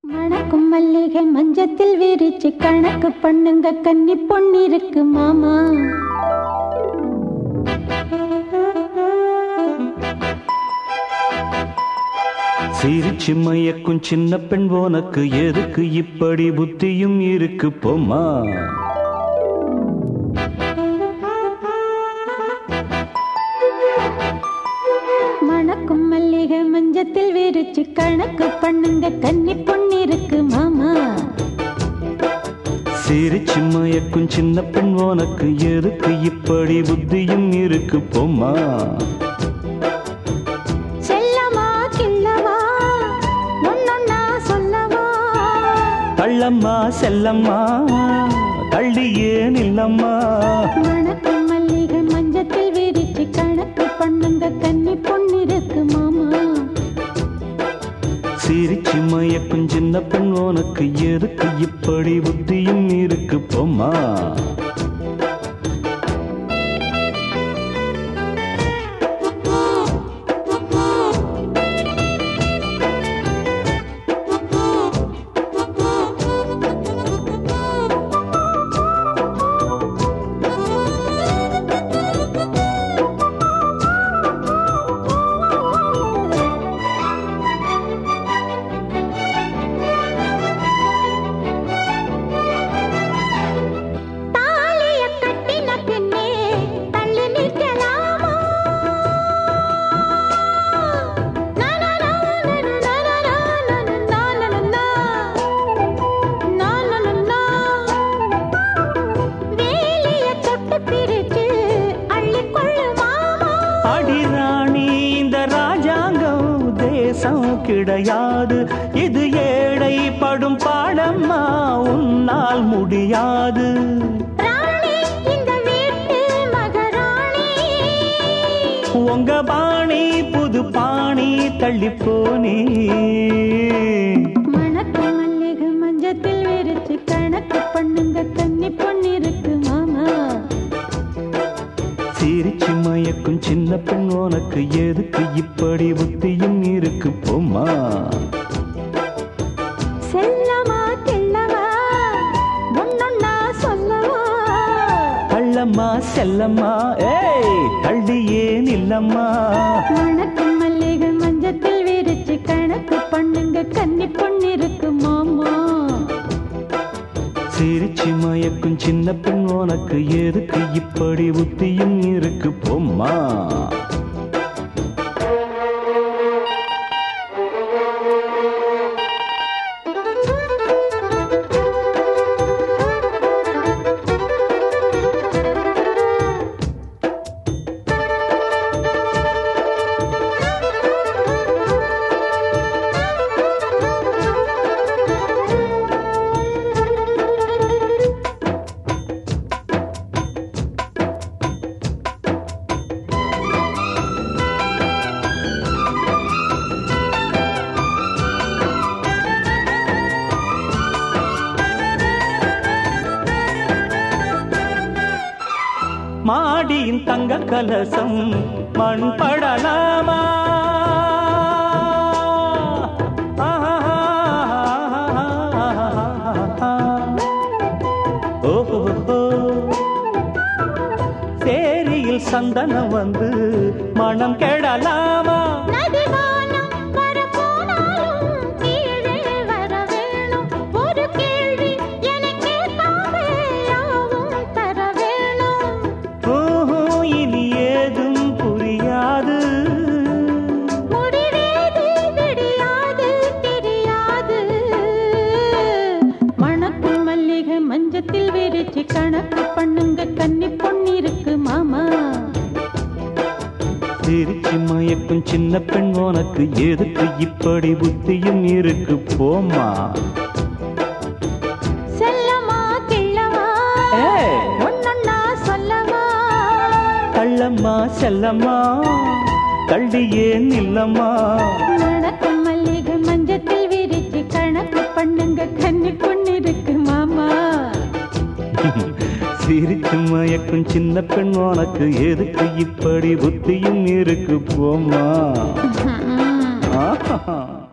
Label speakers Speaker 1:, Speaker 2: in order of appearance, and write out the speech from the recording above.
Speaker 1: மணக்கும் மல்லிகை மஞ்சத்தில் விரிச்சு கணக்கு பண்ணுங்க கன்னி பொன்னிருக்கு மாமா
Speaker 2: சிரிச்சு மயக்கும் சின்ன பெண் உனக்கு எதுக்கு இப்படி புத்தியும் இருக்கு போமா
Speaker 1: மணக்கும் மல்லிகை மஞ்சத்தில் விரிச்சு கணக்கு பண்ணுங்க கன்னி பொன்னிருக்கு மாமா
Speaker 2: சிரிச்சு மயக்கும் சின்ன பெண் உனக்கு எதுக்கு இப்படி புத்தியும் இருக்கு போமா
Speaker 1: செல்லமா கிள்ளவா ஒன்னொன்னா சொல்லவா
Speaker 2: தள்ளம்மா செல்லம்மா தள்ளி ஏன் இல்லம்மா
Speaker 1: மணக்கும் மல்லிகை மஞ்சத்தில் விரிச்சு கணக்கு பண்ணுங்க கன்னி பொன்னிருக்கு மாமா
Speaker 2: சிரிச்சு மயக்கும் சின்ன பெண் உனக்கு எதுக்கு இப்படி புத்தியும் இருக்கு போமா
Speaker 1: தாலிய கட்டின பின்னே தள்ளி நிற்கலாமா வேலிய தொட்டு பிரிச்சு அள்ளிக்கொள்ளு மாமா
Speaker 2: அடிராணி இந்த ராஜாங்கம் தேசம் கிடையாது இது ஏழை படும் பாடம்மா உன்னால் முடியாது
Speaker 1: ராணி இந்த வீட்டு மகராணி
Speaker 2: உங்க பாணி புது பாணி தள்ளி போனே
Speaker 1: மணக்கு மல்லிகை மஞ்சத்தில் விரிச்சு கணக்கு பண்ணுங்க கன்னி பொன்னிருக்கு மாமா
Speaker 2: சிரிச்சு மயக்கும் சின்ன பெண் உனக்கு எதுக்கு இப்படி புத்தியும் இருக்கு போமா
Speaker 1: செல்லமா கிள்ளவா ஒன்னொன்னா சொல்லவா
Speaker 2: தள்ளம்மா செல்லம்மா ஏய் தள்ளி ஏன் இல்லம்மா
Speaker 1: மணக்கு மல்லிகை மஞ்சத்தில் விரிச்சு கணக்கு பண்ணுங்க கன்னி பொன்னிருக்கு மாமா
Speaker 2: சிரிச்சு மயக்கும் சின்ன பெண் உனக்கு எதுக்கு இப்படி புத்தியும் இருக்கு போம்மா மாடியின் தங்க கலசம் மண் படலாமா ஓஹோ சேரியில் சந்தனம் வந்து மனம் கெடலாமா
Speaker 1: நதிவானம் வரப்போனாலும் கீழே வர வேணும் ஒரு கேள்வி எனக்கு கேட்காம யாவும் தர வேணும்
Speaker 2: ஓஹோ இனி ஏதும் புரியாது
Speaker 1: முடிவேது விடியாது தெரியாது மணக்கும் மல்லிகை மஞ்சத்தில் விரிச்சு கணக்கு பண்ணுங்க கன்னி பொன்னிருக்கு மாமா
Speaker 2: சிரிச்சு மயக்கும் சின்ன பெண் உனக்கு எதுக்கு இப்படி புத்தியும் இருக்கு போமா
Speaker 1: செல்லமா கிள்ளவா
Speaker 2: ஏய்.
Speaker 1: ஒன்னொன்னா சொல்லவா
Speaker 2: தள்ளம்மா செல்லம்மா தள்ளி ஏன் இல்லம்மா
Speaker 1: மணக்கும் மல்லிகை மஞ்சத்தில் விரிச்சு கணக்கு பண்ணுங்க கன்னி பொன்னிருக்கு மாமா
Speaker 2: சிரிச்சு மயக்கும் சின்ன பெண் உனக்கு எதுக்கு இப்படி புத்தியும் இருக்கு போமா ஆஹா